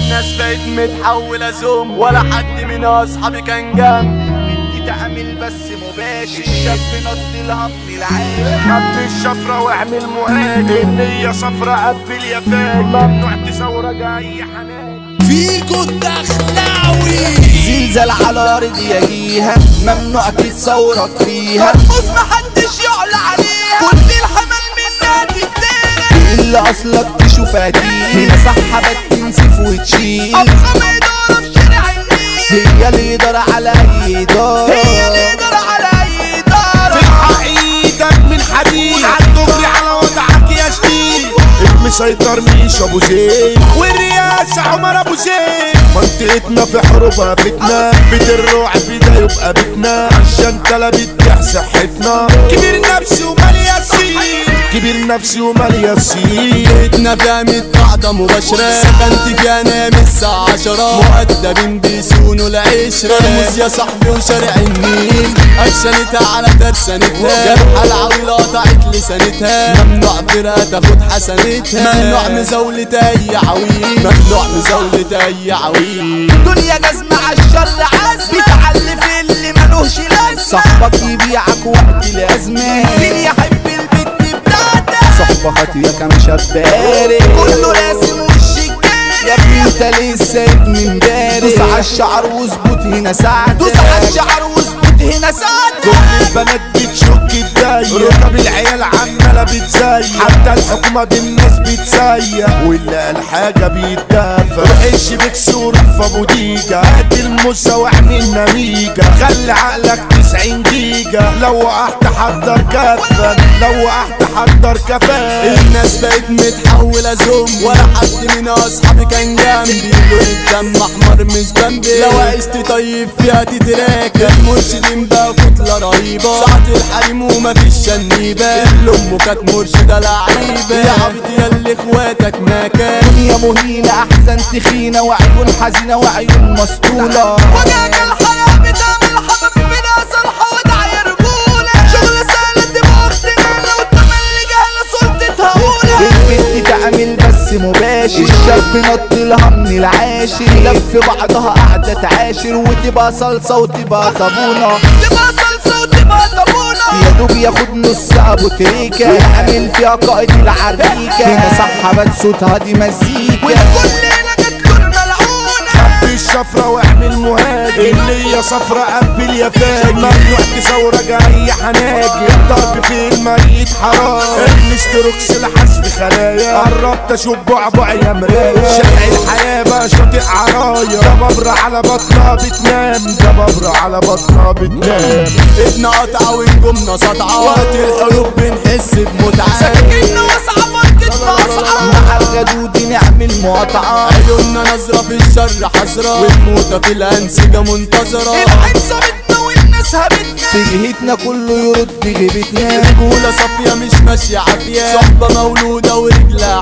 الناس بقت متحولة زوم ولا حد من اصحابي كان جنبي تعمل بس مباشر الشاب نط لها من العين حب الشفرة واعمل مهاجم النية صفرة قبل يا فاجر ممنوع تزورج اي حنان فيكو الدخلاوي زلزال على ارض يجيها ممنوع تتصورك فيها الحوز محدش يعلى عليها كل الحمل منها تدينا الا اصلك تشوفها تيجي هنا سحبت تنسف وتشيل افخم اداره في شارع النيل هي اللي يقدر على اي اداره هي اللي يقدر على اي اداره ايدك من حديد عالدغري على وضعك يا شديد المسيطر مش ابو زيد والرئاسة عمر ابو زيد منطقتنا في حروبها فتنة بيت الرعب ده يبقى بيتنا عشان تلبت تح صحتنا كبير نفسي ومال ياسين كبير نفسي ومال ياسين بيتنا فيها قاعدة مباشرة سكنت فيها نام الساعة عشرة مؤدبين بيسونوا العشرة الموز يا صاحبي وشارع النيل أكشنتها على ترسانتها جرحى العويلة قطعت لسانتها ممنوع فرقة تاخد حسنتها ممنوع مزاولة أي عويل ممنوع مزاولة أي عويل دنيا جزمة عالشر عزمة بتعلي في اللي ملوش لازمة صاحبك يبيعك وقت الأزمة مين يحب البت بتاعتك صحبة خاطية كان شاب بارد كله راسم وش يا ابني انت لسه ابن امبارح دوس على الشعر واظبط هنا ساعدك دوس على الشعر واظبط هنا ساعدك كل البنات بتشك الداية ركب العيال عمالة بتزيق حتى الحكومة دي الناس بتسيق واللي قال حاجة بيتدافع روح الشبك صورة في بوديجا هات الموسى واعمل نميجة خلي عقلك 90 جيجا لو وقعت حضر كفن لو وقعت حضر كفن الناس بقت متحولة زوم ولا حد من أصحابي كان جنبي لون الدم أحمر مش بمبي لو عشت طيب فيها تتراكب المرشدين بقى كتلة رهيبة ساعة الحريم ومفيش شنيبة اللي أمه كانت مرشدة لعيبة يا عبيط يا اللي إخواتك ما كان دنيا مهينة أحزان تخينة وعيون حزينة وعيون مسطولة وجاك الحياة بتعمل حمام في ناس الحوض عيربولة شغل سهل دماغ تنال وتملي جهلة سلطة هولة البنت تعمل بس مباشر الشاب نط لها من العاشر لف بعضها قاعدة تعاشر وتبقى صلصة وتبقى طابونة تبقى صلصة وتبقى طابونة يا دوب ياخد نص ابو تريكة ويعمل فيها قائد العريكة هنا سحبت صوتها دي مزيكا والكل هنا جت له الملعونة حب الشفرة واعمل مهاجم اللي هي صفرة قبل يا فاجر ممنوع تزورج اي حناجر الضرب في الميت حرام الاستروكس الحذف خلايا قربت اشوف بعبع يا مرايا شارع الحياة بقى شاطئ عرايا ده ببرة على بطنها بتنام ده ببرة على بطنها بتنام ابن قطعة ونجومنا سطعة وقت الحروب بنحس بمتعة سكاكيننا واسعة فرقتنا أصعب مع الغدود نعمل مقاطعة عيوننا نظرة في الشر حسرة والموتة في الأنسجة منتظرة العين صابتنا والناس هبتنا في جهتنا كله يرد غيبتنا رجولة صافية مش ماشية عافية صحبة مولودة ورجلها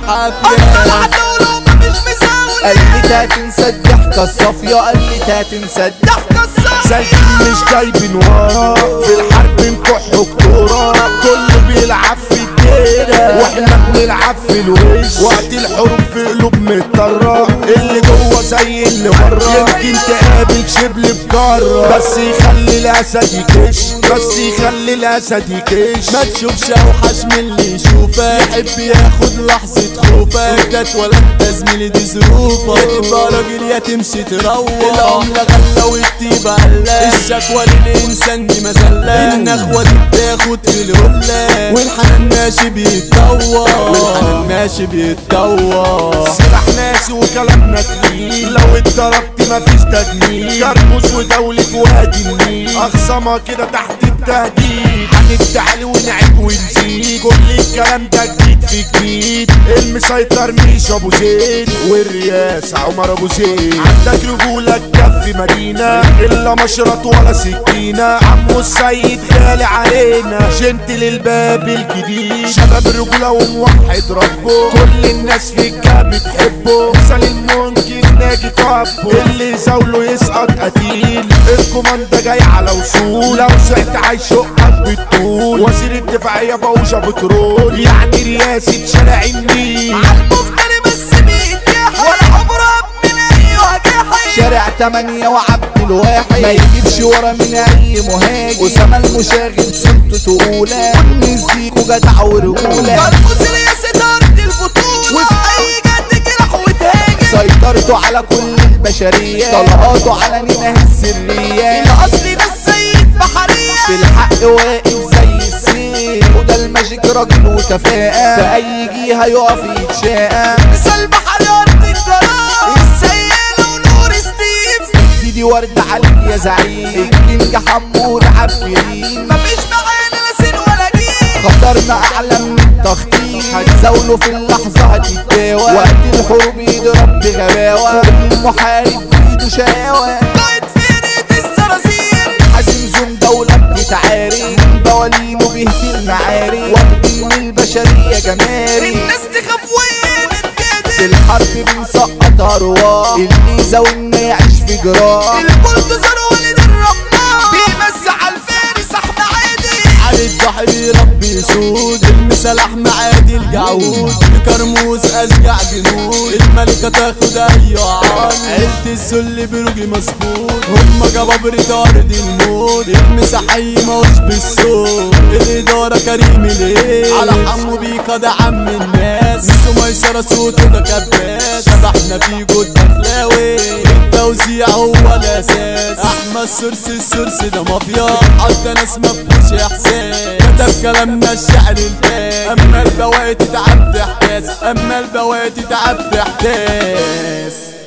حافية مش مزاولة قلتها تنسى الضحكة الصافية قلتها تنسى الضحكة الصافية سايقين مش جايبين ورا في الحرب نكح كورة كله بيلعب في الديرة واحنا بنلعب في الوش وقت الحروب في قلوب مضطرة اللي جوه زي اللي بره يمكن تقابل شبل بكرة بس يخلي الاسد يكش بس يخلي الاسد يكش ما تشوفش اوحش من اللي يشوفك يحب ياخد لحظة خوفك انت اتولدت زميلي دي ظروفك يا تبقى راجل يا تمشي تروح العملة غلة والطيبة قلة الشكوى للإنسان دي مذلة النخوة دي بتاخد في الهلة والحنان ماشي بيتطور والحنان ماشي بيتطور سلاح ناس وكلامنا تقيل لو اتضربت مفيش تجميل كرموز ودولة وادي النيل أخصامها كده تحت التهديد هنفتعل ونعيد ونزيد كل الكلام ده جديد في جديد المسيطر مش ابو زيد والرياس عمر ابو زيد عندك رجولة تكفي مدينة الا مشرط ولا سكينة عمو السيد غالي علينا جنت للباب الجديد شباب رجولة وموحد ربه كل الناس في الجاب بتحبه مثال الممكن ناجي كابو اللي يزاوله يسقط قتيل الكوماندا جاي على وصول لو سعت هيشقك بالطول وزير الدفاعية بوشة بترول يعني رياسة شارع النيل عالمفتري بس بيتيح ولا عمره من تمانية وعبد الواحد ما يجيبش ورا من اي مهاجم اسامة المشاغب سلطته اولى والنزيك وجدع ورجولة مرموز رئاسة أرض البطولة وفي أي جد جرح وتهاجم سيطرته على كل البشرية طلقاته على نينه السرية الأصل ده السيد بحرية في الحق واقف زي السيف وده الماجيك راجل وكفاءة في أي جهة يقف يتشاء مثال بحري أرض الجرار السيالة ونور ستيف دي ورد عليك يا زعيم الكينج حمود عفرين مفيش معانا لا سين ولا جيل خطرنا أعلى من التخطيط هتزاوله في اللحظة هتتداوى وقت الحروب يضرب بغباوة كل محارب بإيده شقاوة قائد فرقة الصراصير حازم زوم دولة بتتعاري بواليمه بيهدي المعاري واخدين من البشرية جماري الناس تخاف وين في تتجادل الحرب بنسقط أرواح الميزة وإنه يعيش في جراح البلدوزر ولد الرحمن بيمسح على الفارس أحمد عادي علي الضحي بيربي سود المثال احمد عادي الجعود بكرموز اشجع جنود الملكة تاخد اي عان عيلة السل بروجي مظبوط هما جبابرة ارض الموت المسا حي موش بالصوت الادارة كريم ليه على حمو بيكا ده عم الناس ميسو ميسرة صوته ده كباس شبحنا في جود دخلاوي التوزيع هو الاساس احمد سرس السرس ده مافيا حتى ناس مفهوش احساس كتب كلامنا الشعر الفاس اما البواقي تتعب تحتاس اما البواقي تتعب تحتاس